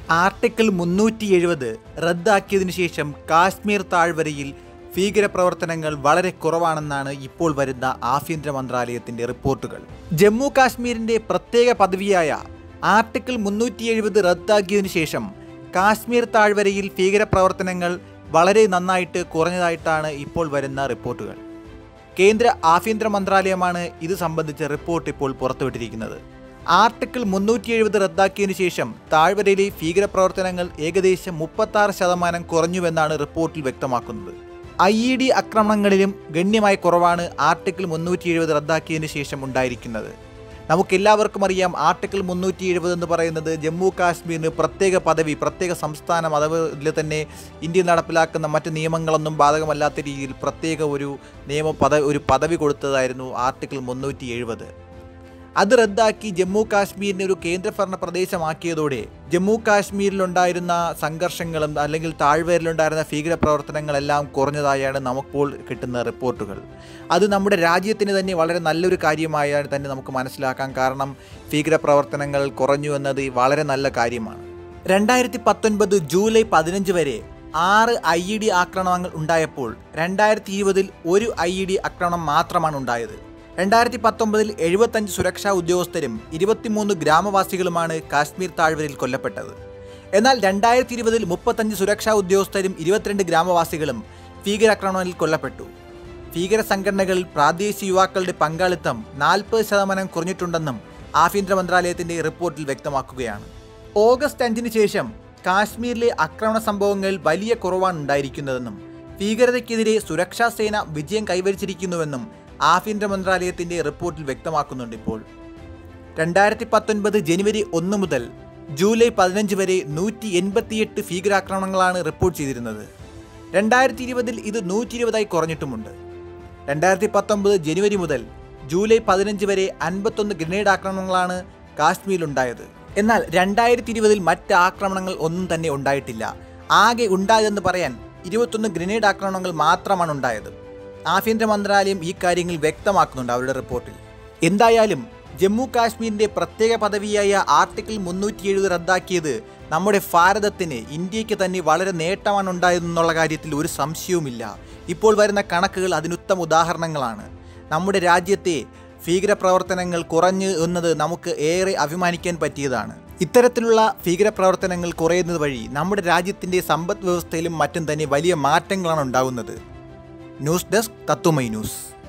article മുന്നൂറ്റി എഴുപത് റദ്ദാക്കിയതിനു ശേഷം കാശ്മീർ താഴ്വരയിൽ ഭീകരപ്രവർത്തനങ്ങൾ വളരെ കുറവാണെന്നാണ് ഇപ്പോൾ വരുന്ന ആഭ്യന്തര മന്ത്രാലയത്തിന്റെ റിപ്പോർട്ടുകൾ ജമ്മു കാശ്മീരിന്റെ പ്രത്യേക പദവിയായ ആർട്ടിക്കിൾ മുന്നൂറ്റി എഴുപത് റദ്ദാക്കിയതിനു ശേഷം കാശ്മീർ താഴ്വരയിൽ ഭീകരപ്രവർത്തനങ്ങൾ വളരെ നന്നായിട്ട് കുറഞ്ഞതായിട്ടാണ് ഇപ്പോൾ വരുന്ന റിപ്പോർട്ടുകൾ കേന്ദ്ര ആഭ്യന്തര മന്ത്രാലയമാണ് ഇത് സംബന്ധിച്ച റിപ്പോർട്ട് ഇപ്പോൾ പുറത്തുവിട്ടിരിക്കുന്നത് ആർട്ടിക്കിൾ മുന്നൂറ്റി എഴുപത് റദ്ദാക്കിയതിനു ശേഷം താഴ്വരയിലെ ഭീകരപ്രവർത്തനങ്ങൾ ഏകദേശം മുപ്പത്താറ് ശതമാനം കുറഞ്ഞുവെന്നാണ് റിപ്പോർട്ടിൽ വ്യക്തമാക്കുന്നത് ഐ ഇ ഡി ആക്രമണങ്ങളിലും ഗണ്യമായ കുറവാണ് ആർട്ടിക്കിൾ മുന്നൂറ്റി എഴുപത് റദ്ദാക്കിയതിനു ശേഷം ഉണ്ടായിരിക്കുന്നത് നമുക്കെല്ലാവർക്കും അറിയാം ആർട്ടിക്കിൾ മുന്നൂറ്റി എഴുപത് എന്ന് പറയുന്നത് ജമ്മു കാശ്മീരിന് പ്രത്യേക പദവി പ്രത്യേക സംസ്ഥാനം അതുപോലെ തന്നെ ഇന്ത്യയിൽ നടപ്പിലാക്കുന്ന മറ്റ് നിയമങ്ങളൊന്നും ബാധകമല്ലാത്ത രീതിയിൽ പ്രത്യേക ഒരു നിയമ പദ ഒരു പദവി കൊടുത്തതായിരുന്നു ആർട്ടിക്കിൾ മുന്നൂറ്റി എഴുപത് അത് റദ്ദാക്കി ജമ്മു കാശ്മീരിനെ ഒരു കേന്ദ്രഭരണ പ്രദേശമാക്കിയതോടെ ജമ്മു കാശ്മീരിലുണ്ടായിരുന്ന സംഘർഷങ്ങളും അല്ലെങ്കിൽ താഴ്വരയിലുണ്ടായിരുന്ന ഭീകരപ്രവർത്തനങ്ങളെല്ലാം കുറഞ്ഞതായാണ് നമുക്കിപ്പോൾ കിട്ടുന്ന റിപ്പോർട്ടുകൾ അത് നമ്മുടെ രാജ്യത്തിന് തന്നെ വളരെ നല്ലൊരു കാര്യമായി തന്നെ നമുക്ക് മനസ്സിലാക്കാം കാരണം ഭീകരപ്രവർത്തനങ്ങൾ കുറഞ്ഞു എന്നത് വളരെ നല്ല കാര്യമാണ് രണ്ടായിരത്തി പത്തൊൻപത് ജൂലൈ പതിനഞ്ച് വരെ ആറ് ഐ ഇ ഡി ആക്രമണങ്ങൾ ഉണ്ടായപ്പോൾ രണ്ടായിരത്തി ഇരുപതിൽ ഒരു ഐ ഇ ഡി ആക്രമണം മാത്രമാണ് ഉണ്ടായത് രണ്ടായിരത്തി പത്തൊമ്പതിൽ എഴുപത്തഞ്ച് സുരക്ഷാ ഉദ്യോഗസ്ഥരും ഇരുപത്തിമൂന്ന് ഗ്രാമവാസികളുമാണ് കാശ്മീർ താഴ്വരയിൽ കൊല്ലപ്പെട്ടത് എന്നാൽ രണ്ടായിരത്തി ഇരുപതിൽ മുപ്പത്തഞ്ച് സുരക്ഷാ ഉദ്യോഗസ്ഥരും ഇരുപത്തിരണ്ട് ഗ്രാമവാസികളും ഭീകരാക്രമണങ്ങളിൽ കൊല്ലപ്പെട്ടു ഭീകര സംഘടനകളിൽ പ്രാദേശിക യുവാക്കളുടെ പങ്കാളിത്തം നാൽപ്പത് ശതമാനം കുറഞ്ഞിട്ടുണ്ടെന്നും ആഭ്യന്തര മന്ത്രാലയത്തിന്റെ റിപ്പോർട്ടിൽ വ്യക്തമാക്കുകയാണ് ഓഗസ്റ്റ് അഞ്ചിന് ശേഷം കാശ്മീരിലെ ആക്രമണ സംഭവങ്ങളിൽ വലിയ കുറവാണ് ഉണ്ടായിരിക്കുന്നതെന്നും ഭീകരതയ്ക്കെതിരെ സുരക്ഷാ സേന വിജയം കൈവരിച്ചിരിക്കുന്നുവെന്നും ആഭ്യന്തര മന്ത്രാലയത്തിന്റെ റിപ്പോർട്ടിൽ വ്യക്തമാക്കുന്നുണ്ട് ഇപ്പോൾ രണ്ടായിരത്തി പത്തൊൻപത് ജനുവരി ഒന്ന് മുതൽ ജൂലൈ പതിനഞ്ച് വരെ നൂറ്റി എൺപത്തിയെട്ട് ഭീകരാക്രമണങ്ങളാണ് റിപ്പോർട്ട് ചെയ്തിരുന്നത് രണ്ടായിരത്തി ഇരുപതിൽ ഇത് നൂറ്റി ഇരുപതായി കുറഞ്ഞിട്ടുമുണ്ട് രണ്ടായിരത്തി പത്തൊമ്പത് ജനുവരി മുതൽ ജൂലൈ പതിനഞ്ച് വരെ അൻപത്തൊന്ന് ഗ്രനേഡ് ആക്രമണങ്ങളാണ് കാശ്മീരിലുണ്ടായത് എന്നാൽ രണ്ടായിരത്തി ഇരുപതിൽ മറ്റ് ആക്രമണങ്ങൾ ഒന്നും തന്നെ ഉണ്ടായിട്ടില്ല ആകെ ഉണ്ടായതെന്ന് പറയാൻ ഇരുപത്തൊന്ന് ഗ്രനേഡ് ആക്രമണങ്ങൾ മാത്രമാണ് ഉണ്ടായത് ആഭ്യന്തര മന്ത്രാലയം ഈ കാര്യങ്ങൾ വ്യക്തമാക്കുന്നുണ്ട് അവരുടെ റിപ്പോർട്ടിൽ എന്തായാലും ജമ്മു കാശ്മീരിന്റെ പ്രത്യേക പദവിയായ ആർട്ടിക്കിൾ മുന്നൂറ്റി എഴുപത് റദ്ദാക്കിയത് നമ്മുടെ ഭാരതത്തിന് ഇന്ത്യക്ക് തന്നെ വളരെ നേട്ടമാണ് ഉണ്ടായതെന്നുള്ള കാര്യത്തിൽ ഒരു സംശയവുമില്ല ഇപ്പോൾ വരുന്ന കണക്കുകൾ അതിനുത്തമ ഉദാഹരണങ്ങളാണ് നമ്മുടെ രാജ്യത്തെ ഭീകരപ്രവർത്തനങ്ങൾ കുറഞ്ഞു എന്നത് നമുക്ക് ഏറെ അഭിമാനിക്കാൻ പറ്റിയതാണ് ഇത്തരത്തിലുള്ള ഭീകരപ്രവർത്തനങ്ങൾ കുറയുന്നത് വഴി നമ്മുടെ രാജ്യത്തിൻ്റെ സമ്പദ് വ്യവസ്ഥയിലും മറ്റും തന്നെ വലിയ മാറ്റങ്ങളാണ് ഉണ്ടാകുന്നത് ന്യൂസ് ഡെസ്ക് തത്വമൈ ന്യൂസ്